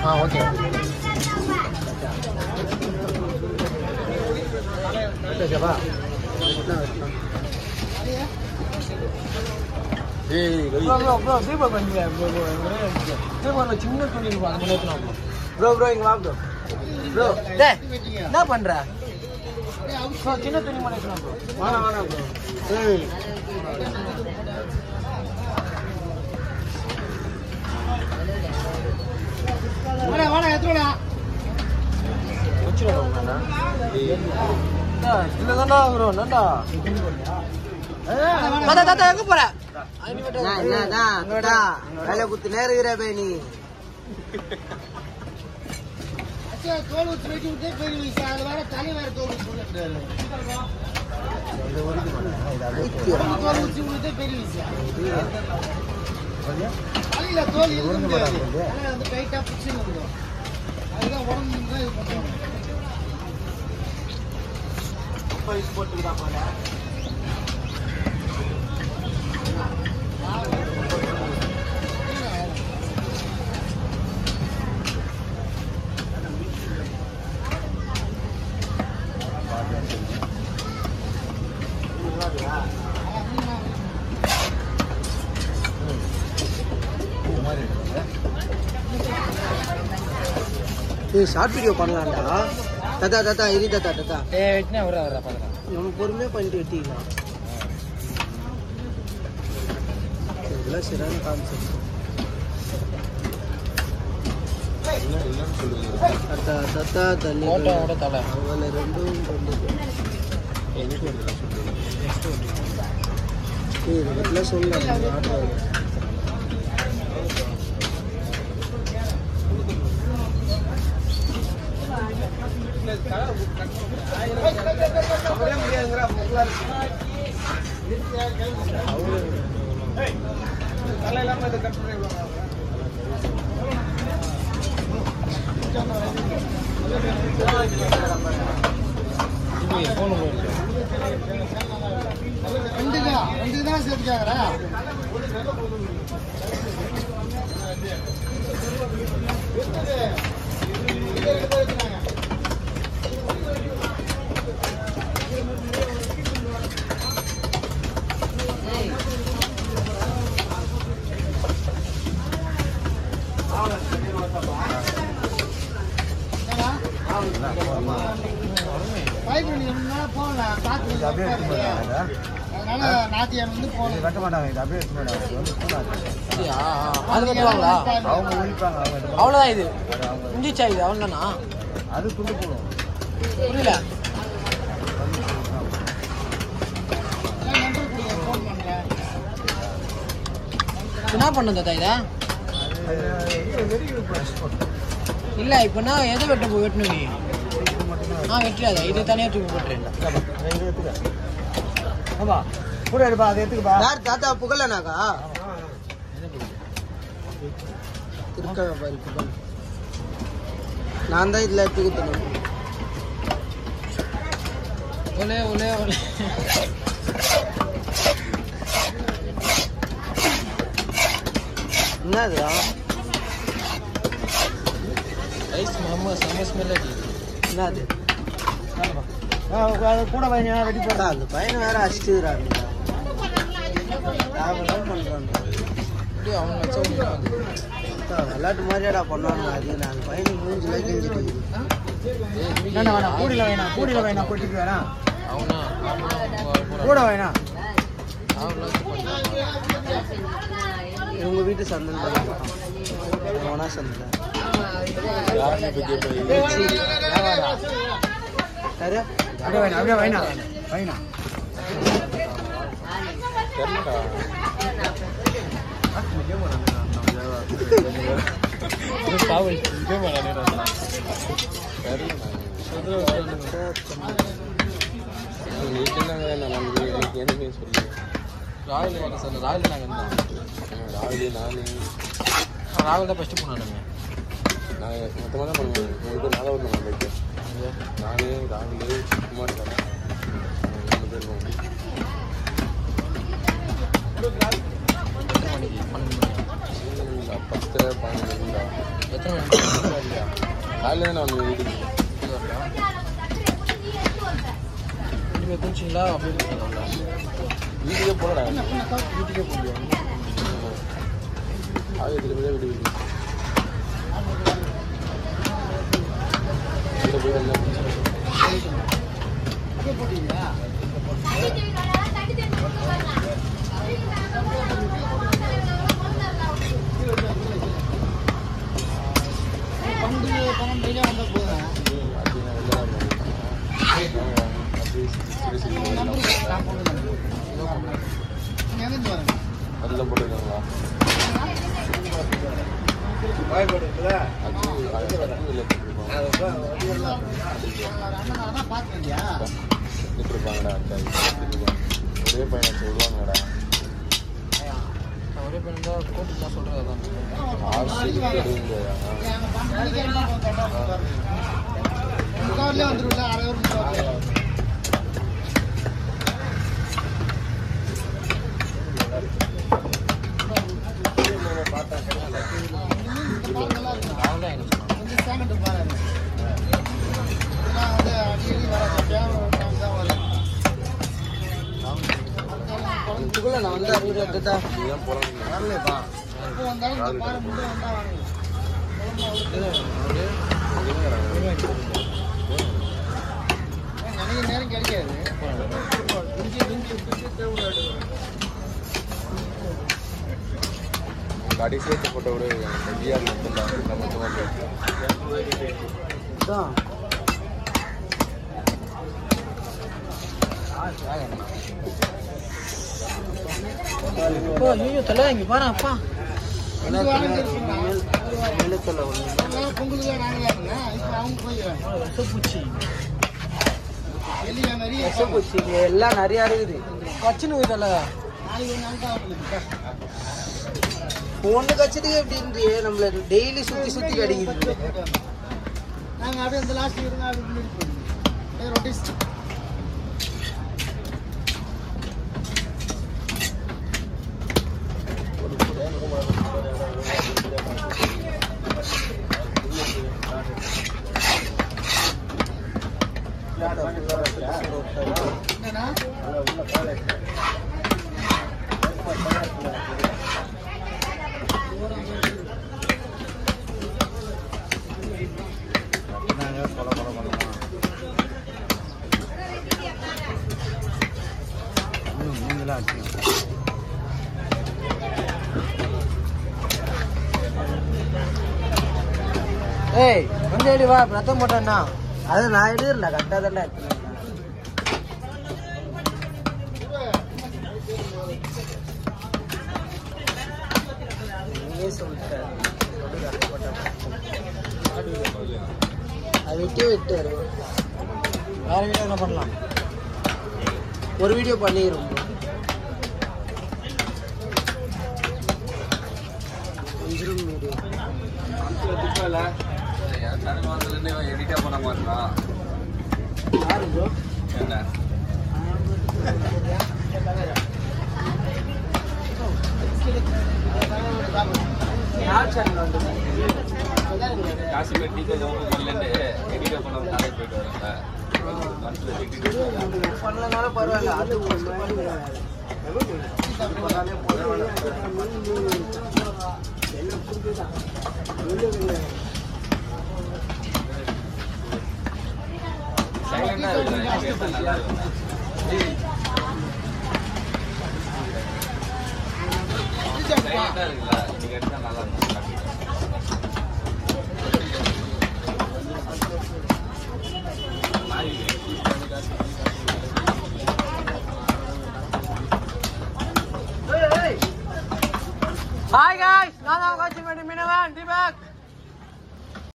ஆ okay ஓகேப்பா ஏய் bro bro bro Deepak பண்ணுங்க ப்ரோ ப்ரோ தீபக் சின்ன துணி இருக்கும் அது மட்டும் எடுத்துனா ப்ரோ ப்ரோ இங்க வா ப்ரோ ப்ரோ டேய் என்ன பண்ற ப்ரோ சின்ன துணி மட்டும் எடுத்துனா ப்ரோ வேணாம் வேணாம் ப்ரோ ஏய் வாடா வாடா எடுத்துடா இல்லதான்டா ப்ரோ என்னடா தாத்தா தாத்தா எங்க போற வேலை குத்து நேருகிற போய் நீ அச்சா தோல் ஊற்றி வெட்டி விட்டே பெரிய விஷயம் அது வேற தனி வேற தோல் ஊற்றி விடக்கூடாது தோல் ஊற்றி விட்டே பெரிய விஷயம் தலையில தோல் இருக்க முடியாது ஆனா வந்து டைட்டா பிடிச்சின்னு இருக்கும் அதுதான் உடம்பு தான் இது பண்ணுவாங்க ஏய் ஷார்ட் வீடியோ பண்ணலாம்டா தாத்தா தாத்தா இரு தாத்தா தாத்தா ஏய் வெட்டினா வர வர பாக்குறேன் இவனுக்கு பொறுமையாக பண்ணிட்டு வெட்டிக்கலாம் இதெல்லாம் சரியான கான்செப்ட் தாத்தா தாத்தா தண்ணி ஓட்டோட தலை அவளை ரெண்டும் கொண்டு ஏய் இதை பற்றிலாம் சொல்லலாம் ஆட்டோ ஃபோன் போயிடுச்சு ரெண்டுக்கா ரெண்டுக்கு தான் சேர்த்து கேட்குறா பைப் நீ முன்னால போகலாம் காற்று அதனால நாத்தியம் வந்து போகணும் கட்ட மாட்டாங்க இது அப்படியே எடுத்து போயிடுவாங்க. இது வந்து கூடாது. அப்படியா? அது கட்டுவாங்களா அவங்க ஒழிப்பாங்க அவங்க எடுத்து அவ்வளோதான் இது அது அவங்க முடிச்சா இது அவ்வளோதானா அது துண்டு போடும் புரியல ஃபோன் பண்ணுறேன் என்ன பண்ணும் தாத்தா இதை இல்ல இப்போ நான் எதை வெட்ட போ வெட்டணும் நீ ஆ வெட்டாத இதை தனியாக தூக்கி போட்டுறேன் ஆமா கூட எடுப்பா அதை எடுத்துக்கப்பா யார் தாத்தா புகழனாக்கா இருக்காங்க பாரு புகழ் நான் தான் இதில் எடுத்து கொடுத்தேன் ஒலே ஒலே ஒலே என்னதுடா ரைஸ் மாமா செம்ம ஸ்மெல் அடிக்குது என்னது கூட பையன் வெட்டி போட்டா தாத்தா, அந்த பையனை வேற அடிச்சுக்கிறாங்க தேவையில்லாம பண்றாங்க அப்படியே அவன் வச்ச உடனே வந்து தாத்தா, விளையாட்டு மாதிரியாடா பண்ணாங்க அது நான் அந்த பையனுக்கு மூஞ்சில கிஞ்சிட்டு வேணாம் வேணாம் கூடியில வேணாம் கூடியில வேணாம் கொட்டிட்டு வேணாம் அவனா கூட வேணாம் அவன் இவங்க வீட்டு சந்தை அவனா சந்தை யாரு அப்படியே வேணாம் அப்படியே வேணாம் வேணாம் காவல் ராகுல் என்ன சார் ராகுல் நாங்கள் இருந்தான் ராகுல் தான் ஃபஸ்ட்டு போனானுங்க நானே ராகுல் குமார் சார் மூணு பேர் இருக்கோம். எத்தனை மணிக்கு பன்னெண்டு மணி ம், பத்தரை பன்னெண்டு இருந்தா எத்தனை காலையில தானே வந்து வீட்டுக்கு இனிமே குளிச்சிங்களா அப்படியே குளிச்சிங்களா வீட்டுக்கே போகலடா வீட்டுக்கே போகலையா ஆகிய திரும்பி தான் வீடு வீடு உள்ள போய் என்ன பங்கு பணம் டெய்லியாக வந்தால் போதும் நீங்கள் எங்கேருந்து வரீங்க அதெல்லாம் போட்டுருக்காங்களா அது அது இல்லை அண்ணன் தான் பார்த்து இல்லையா இருப்பாங்கடா ஒரே பையனை சொல்லுவாங்கடா நான் ஒரே பையன் தான் கோர்ட்டுக்கு நான் சொல்கிறது அதான் ஆர்சி எடுங்க எங்கள் பன்னெண்டு மணிக்கு எல்லாம் கரெக்டாக முக்காவிலே வந்துருவில்ல அரை ஒரு முக்காவில் நான் தான் எங்க சொன்னேன் கொஞ்சம் சேகண்ட் பாருங்க இதெல்லாம் வந்து அடிக்கடி வராது தேவை தான் வரும் இதுக்குள்ள நான் வந்து அறுபது எடுத்துட்டா இதுதான் போகிறாங்க எப்போ வந்தாலும் இந்த பாறை மட்டும் வந்தா வாங்க எனக்கு நேரம் கிடைக்காது கடைசியாக போட்ட விட பிஆர் நம்ம மொத்தமாக தான் அப்பா ஐயோ தலை இங்கே பாரு அப்பா அஞ்சு வாரம் இருக்குண்ணா நிலத்தில் ஒன்று அதெல்லாம் பொங்கலுக்கு நாங்களே இருந்தேன் இப்போ அவங்க போய் விஷப்பூச்சி வெளியே மாதிரி விஷப்பூச்சி இங்க எல்லாம் நிறையா இருக்குது கச்சின்னு தலை நாளைக்கு ஒரு நாள் தான் அவங்களுக்கு ஒன்று கச்சதுக்கு எப்படின்றியே நம்மள டெய்லி சுற்றி சுற்றி கிடைக்குது நாங்கள் அப்படியே இந்த லாஸ்ட் இருங்க அப்படி பண்ணிட்டு ரொட்டீஸ் என்னன்னா ஏய் வந்து எடி வா ரத்தம் போட்டேன்னா அது நான் எடுக்கல கரெக்டாக தானே எடுத்துனேன் நீயே சொல்லிட்ட சொல்லு கஷ்டப்பட்டேன். அது விட்டு விட்டாரு வேற வீடியோ என்ன பண்ணலாம் ஒரு வீடியோ பண்ணிடுறோம் கொஞ்சம் வீடியோ எடிட்டா பண்ண மாட்டான் யாரு ப்ரோ என்ன யார் சேனல் வந்து காசு கட்டி கொஞ்சம் பண்ணலன்னு எடிட்டா பண்ண நாளைக்கு போயிட்டு வரேன்ல பண்ணலனால பரவாயில்ல அது ஒரு மாதிரி பண்ணாலே சைலண்டா இருக்கு நல்லா இருக்கும் சைலண்டா இருக்குல்ல நீங்க எடுத்தா நல்லா இருக்கும் ஹாய் காய்ஸ் நான் தான் கோச்சி மீனவன் தீபக்